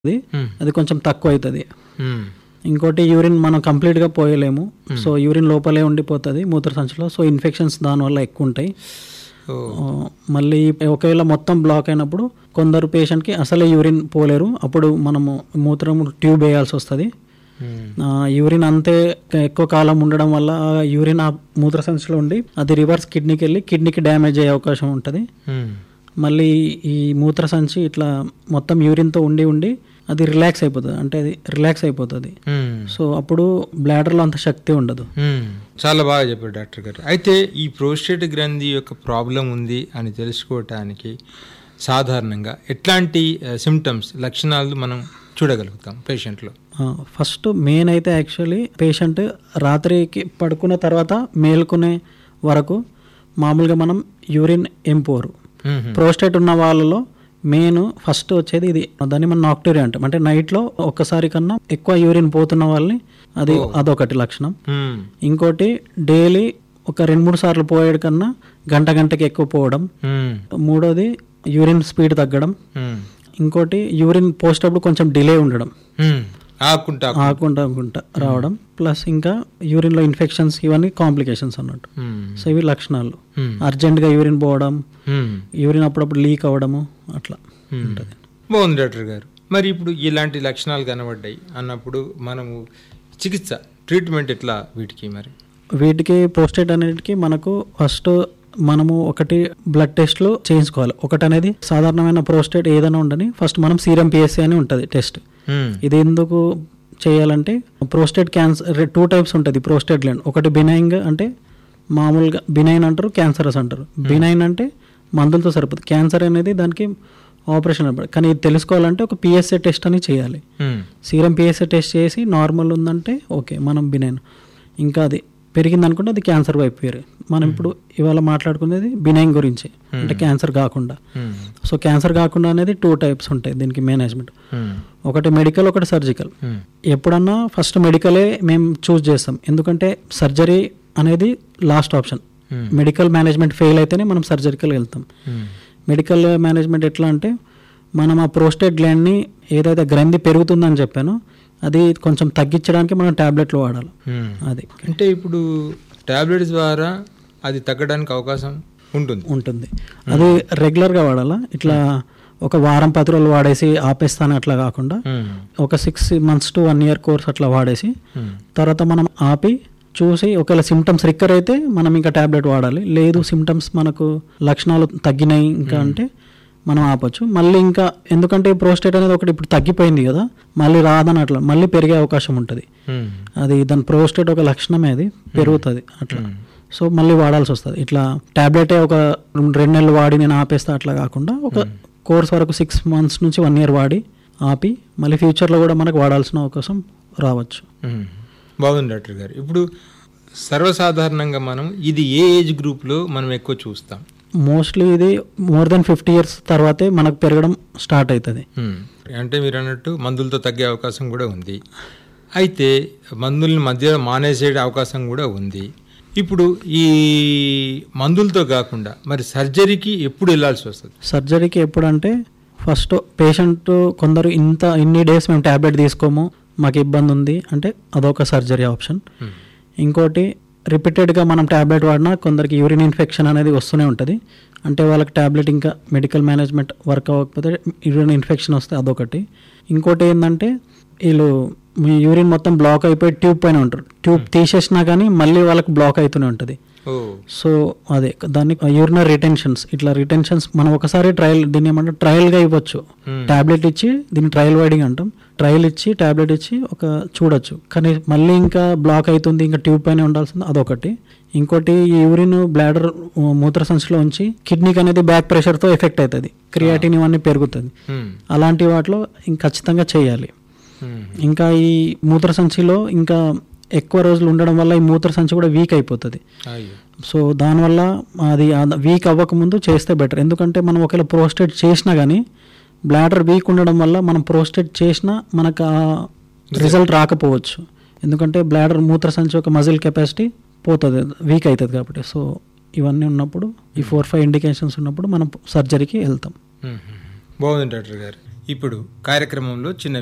అది మ్మ్. అది కొంచెం తక్కువ అవుతుంది మ్మ్. ఇంకోటి యూరిన్ మనం కంప్లీట్గా పోయలేము సో యూరిన్ లోపలే ఉండిపోతుంది మూత్ర సంచిలో సో ఇన్ఫెక్షన్స్ దానివల్ల ఎక్కువ ఉంటాయి ఓ ఆ, మళ్ళీ ఒకవేళ మొత్తం బ్లాక్ అయినప్పుడు కొందరు పేషెంట్కి అసలే యూరిన్ పోలేరు అప్పుడు మనము మూత్రం ట్యూబ్ వేయాల్సి వస్తుంది మ్మ్. ఆ, యూరిన్ అంతే ఎక్కువ కాలం ఉండడం వల్ల ఆ యూరిన్ ఆ మూత్ర సంచిలో ఉండి అది రివర్స్ కిడ్నీకి వెళ్ళి కిడ్నీకి డ్యామేజ్ అయ్యే అవకాశం ఉంటుంది మ్మ్. మళ్ళీ ఈ మూత్ర సంచి ఇట్లా మొత్తం యూరిన్తో ఉండి ఉండి అది రిలాక్స్ అయిపోతుంది అంటే అది రిలాక్స్ అయిపోతుంది మ్మ్. సో అప్పుడు బ్లాడర్లో అంత శక్తి ఉండదు మ్మ్. చాలా బాగా చెప్పారు డాక్టర్ గారు అయితే ఈ ప్రోస్టేట్ గ్రంథి యొక్క ప్రాబ్లం ఉంది అని తెలుసుకోవటానికి సాధారణంగా ఎట్లాంటి సిమ్టమ్స్ లక్షణాలు మనం చూడగలుగుతాం పేషెంట్లో ఫస్ట్ మెయిన్ అయితే యాక్చువల్లీ పేషెంట్ రాత్రికి పడుకున్న తర్వాత మేల్కొనే వరకు మామూలుగా మనం యూరిన్ ఎంపోరు మ్మ్. ప్రోస్టేట్ ఉన్న వాళ్ళలో మెయిన్ ఫస్ట్ వచ్చేది ఇది దాన్ని మనం నాక్టోరియా అంటాం అంటే నైట్లో ఒక్కసారి కన్నా ఎక్కువ యూరిన్ పోతున్న వాళ్ళని అది అదొకటి లక్షణం మ్మ్. ఇంకోటి డైలీ ఒక రెండు మూడు సార్లు పోయేడు కన్నా గంట గంటకి ఎక్కువ పోవడం మ్మ్. మూడోది యూరిన్ స్పీడ్ తగ్గడం మ్మ్. ఇంకోటి యూరిన్ పోసేటప్పుడు కొంచెం డిలే ఉండడం మ్మ్. ఆకుంటా ఆకుండా ఆకుండా రావడం ప్లస్ ఇంకా యూరిన్లో ఇన్ఫెక్షన్స్ ఇవన్నీ కాంప్లికేషన్స్ అన్నట్టు మ్మ్. సో ఇవి లక్షణాలు మ్మ్. అర్జెంటుగా యూరిన్ పోవడం మ్మ్. యూరిన్ అప్పుడప్పుడు లీక్ అవ్వడము అట్లా మ్మ్. ఉంటుంది బాగుంది డాక్టర్ గారు మరి ఇప్పుడు ఇలాంటి లక్షణాలు కనబడ్డాయి అన్నప్పుడు మనము చికిత్స ట్రీట్మెంట్ ఎట్లా వీటికి మరి వీటికి ప్రోస్టేట్ అనేటికి మనకు ఫస్ట్ మనము ఒకటి బ్లడ్ టెస్ట్లు చేయించుకోవాలి ఒకటి అనేది సాధారణమైన ప్రోస్టేట్ ఏదైనా ఉండని ఫస్ట్ మనం సీరం పిఎస్సీ అని ఉంటుంది టెస్ట్ మ్మ్. ఇది ఎందుకు చేయాలంటే ప్రోస్టేట్ క్యాన్సర్ టూ టైప్స్ ఉంటుంది ప్రోస్టేట్ గ్లాండ్ ఒకటి బినైన్ అంటే మామూలుగా బినైన్ అంటారు క్యాన్సరస్ అంటారు బినైన్ అంటే మందులతో సరిపోతుంది క్యాన్సర్ అనేది దానికి ఆపరేషన్ అనమాట కానీ ఇది తెలుసుకోవాలంటే ఒక పిఎస్ఏ టెస్ట్ అని చేయాలి మ్మ్. సీరం పిఎస్ఏ టెస్ట్ చేసి నార్మల్ ఉందంటే ఓకే మనం బినైన్ ఇంకా అది పెరిగింది అనుకుంటే అది క్యాన్సర్ వైపు పేరు మనం ఇప్పుడు ఇవాళ మాట్లాడుకునేది బినైన్ గురించి అంటే క్యాన్సర్ కాకుండా మ్మ్. సో క్యాన్సర్ కాకుండా అనేది టూ టైప్స్ ఉంటాయి దీనికి మేనేజ్మెంట్ మ్మ్. ఒకటి మెడికల్ ఒకటి సర్జికల్ మ్మ్. ఎప్పుడన్నా ఫస్ట్ మెడికలే మేము చూస్ చేస్తాం ఎందుకంటే సర్జరీ అనేది లాస్ట్ ఆప్షన్ మ్మ్. మెడికల్ మేనేజ్మెంట్ ఫెయిల్ అయితేనే మనం సర్జరీకల్ వెళ్తాం మ్మ్. మెడికల్ మేనేజ్మెంట్ ఎట్లా అంటే మనం ఆ ప్రోస్టేట్ గ్లాండ్ని ఏదైతే గ్రంథి పెరుగుతుందని చెప్పానో అది కొంచెం తగ్గించడానికి మనం టాబ్లెట్లు వాడాలి మ్మ్. అది అంటే ఇప్పుడు టాబ్లెట్స్ ద్వారా అది తగ్గడానికి అవకాశం ఉంటుంది ఉంటుంది అది రెగ్యులర్గా వాడాలా ఇట్లా ఒక వారం పది రోజులు వాడేసి ఆపేస్తాను అట్లా కాకుండా మ్మ్. ఒక six months to one year course అట్లా వాడేసి మ్మ్. తర్వాత మనం ఆపి చూసి ఒకవేళ సిమ్టమ్స్ రికర్ అయితే మనం ఇంకా టాబ్లెట్ వాడాలి లేదు సిమ్టమ్స్ మనకు లక్షణాలు తగ్గినాయి ఇంకా అంటే మనం ఆపొచ్చు మళ్ళీ ఇంకా ఎందుకంటే ప్రోస్టేట్ అనేది ఒకటి ఇప్పుడు తగ్గిపోయింది కదా మళ్ళీ రాదని అట్లా మళ్ళీ పెరిగే అవకాశం ఉంటుంది మ్మ్. అది దాని ప్రోస్టేట్ ఒక లక్షణమే అది పెరుగుతుంది అట్లా మ్మ్. సో మళ్ళీ వాడాల్సి వస్తుంది ఇట్లా టాబ్లెటే ఒక రెండు నెలలు వాడి నేను ఆపేస్తా అట్లా కాకుండా ఒక కోర్స్ వరకు సిక్స్ మంత్స్ నుంచి వన్ ఇయర్ వాడి ఆపి మళ్ళీ ఫ్యూచర్లో కూడా మనకు వాడాల్సిన అవకాశం రావచ్చు మ్మ్. బాగుంది డాక్టర్ గారు ఇప్పుడు సర్వసాధారణంగా మనం ఇది ఏ ఏజ్ గ్రూప్లో మనం ఎక్కువ చూస్తాం మోస్ట్లీ ఇది మోర్ దెన్ ఫిఫ్టీ ఇయర్స్ తర్వాతే మనకు పెరగడం స్టార్ట్ అవుతుంది మ్మ్. అంటే మీరు అన్నట్టు మందులతో తగ్గే అవకాశం కూడా ఉంది అయితే మందుల్ని మధ్య మానేసే అవకాశం కూడా ఉంది ఇప్పుడు ఈ మందులతో కాకుండా మరి సర్జరీకి ఎప్పుడు వెళ్ళాల్సి వస్తుంది సర్జరీకి ఎప్పుడంటే ఫస్ట్ పేషెంట్ కొందరు ఇంత ఇన్ని డేస్ మేము ట్యాబ్లెట్ తీసుకోము మాకు ఇబ్బంది ఉంది అంటే అదొక సర్జరీ ఆప్షన్ మ్మ్. ఇంకోటి రిపీటెడ్గా మనం ట్యాబ్లెట్ వాడినా కొందరికి యూరిన్ ఇన్ఫెక్షన్ అనేది వస్తూనే ఉంటుంది అంటే వాళ్ళకి ట్యాబ్లెట్ ఇంకా మెడికల్ మేనేజ్మెంట్ వర్క్ అవ్వకపోతే యూరిన్ ఇన్ఫెక్షన్ వస్తే అదొకటి ఇంకోటి ఏంటంటే వీళ్ళు మీ యూరిన్ మొత్తం బ్లాక్ అయిపోయి ట్యూబ్ పైన ఉంటారు ట్యూబ్ తీసేసినా కానీ మళ్ళీ వాళ్ళకి బ్లాక్ అవుతూనే ఉంటుంది ఓ సో అదే దాన్ని యూరినర్ రిటెన్షన్స్ ఇట్లా రిటెన్షన్స్ మనం ఒకసారి ట్రయల్ దీన్ని ఏమంటే ట్రయల్గా ఇవ్వచ్చు Hmm. టాబ్లెట్ ఇచ్చి దీన్ని ట్రయల్ వైడింగ్ అంటాం ట్రయల్ ఇచ్చి టాబ్లెట్ ఇచ్చి ఒక చూడొచ్చు కానీ మళ్ళీ ఇంకా బ్లాక్ అవుతుంది ఇంకా ట్యూబ్ పైన ఉండాల్సింది అదొకటి ఇంకోటి ఈ యూరిన్ బ్లాడర్ మూత్ర సంచిలో ఉంచి కిడ్నీకి అనేది బ్యాక్ ప్రెషర్తో ఎఫెక్ట్ అవుతుంది క్రియాటిన్ ఇవన్నీ పెరుగుతుంది మ్మ్. అలాంటి వాటిలో ఇంక ఖచ్చితంగా చేయాలి మ్మ్. ఇంకా ఈ మూత్ర సంచిలో ఇంకా ఎక్కువ రోజులు ఉండడం వల్ల ఈ మూత్ర సంచి కూడా వీక్ అయిపోతుంది అయ్యో సో దానివల్ల అది వీక్ అవ్వకముందు చేస్తే బెటర్ ఎందుకంటే మనం ఒకవేళ ప్రోస్టేట్ చేసినా కానీ బ్లాడర్ వీక్ ఉండడం వల్ల మనం ప్రోస్టేట్ చేసినా మనకు ఆ రిజల్ట్ రాకపోవచ్చు ఎందుకంటే బ్లాడర్ మూత్ర సంచి ఒక మజిల్ కెపాసిటీ పోతుంది వీక్ అవుతుంది కాబట్టి సో ఇవన్నీ ఉన్నప్పుడు ఈ ఫోర్ ఫైవ్ ఇండికేషన్స్ ఉన్నప్పుడు మనం సర్జరీకి వెళ్తాం మ్మ్. బాగుంది డాక్టర్ గారు ఇప్పుడు కార్యక్రమంలో చిన్న